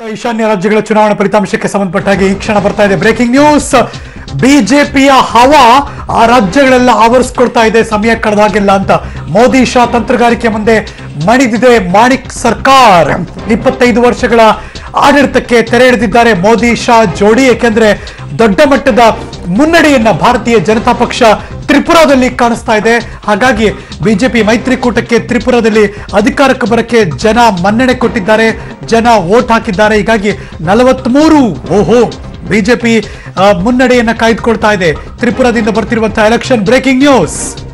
ಈಶಾನ್ಯ ರಾಜ್ಯಗಳ ಚುನಾವಣಾ ಫಲಿತಾಂಶಕ್ಕೆ ಸಂಬಂಧಪಟ್ಟ ಹಾಗೆ ಈ ಕ್ಷಣ ಬರ್ತಾ ಇದೆ ಬ್ರೇಕಿಂಗ್ ನ್ಯೂಸ್ ಬಿಜೆಪಿಯ ಹವಾ ಆ ರಾಜ್ಯಗಳೆಲ್ಲ ಆವರಿಸ್ಕೊಳ್ತಾ ಇದೆ ಸಮಯ ಕಳೆದಾಗಿಲ್ಲ ಅಂತ ಮೋದಿ ಶಾ ತಂತ್ರಗಾರಿಕೆ ಮುಂದೆ ಮಣಿದಿದೆ ಮಾಣಿಕ್ ಸರ್ಕಾರ್ ಇಪ್ಪತ್ತೈದು ವರ್ಷಗಳ ಆಡಳಿತಕ್ಕೆ ತೆರೆ ಎಳೆದಿದ್ದಾರೆ ಮೋದಿ ಶಾ ಜೋಡಿ ಏಕೆಂದ್ರೆ ದೊಡ್ಡ ಮಟ್ಟದ ಮುನ್ನಡೆಯನ್ನ ಭಾರತೀಯ ಜನತಾ ಪಕ್ಷ ತ್ರಿಪುರಾದಲ್ಲಿ ಕಾಣಿಸ್ತಾ ಇದೆ ಹಾಗಾಗಿ ಬಿಜೆಪಿ ಮೈತ್ರಿಕೂಟಕ್ಕೆ ತ್ರಿಪುರಾದಲ್ಲಿ ಅಧಿಕಾರಕ್ಕೆ ಬರಕ್ಕೆ ಜನ ಮನ್ನಣೆ ಕೊಟ್ಟಿದ್ದಾರೆ ಜನ ವೋಟ್ ಹಾಕಿದ್ದಾರೆ ಹೀಗಾಗಿ ನಲವತ್ಮೂರು ಓಹೋ ಬಿಜೆಪಿ ಮುನ್ನಡೆಯನ್ನ ಕಾಯ್ದುಕೊಳ್ತಾ ಇದೆ ತ್ರಿಪುರಾದಿಂದ ಬರ್ತಿರುವಂತಹ ಎಲೆಕ್ಷನ್ ಬ್ರೇಕಿಂಗ್ ನ್ಯೂಸ್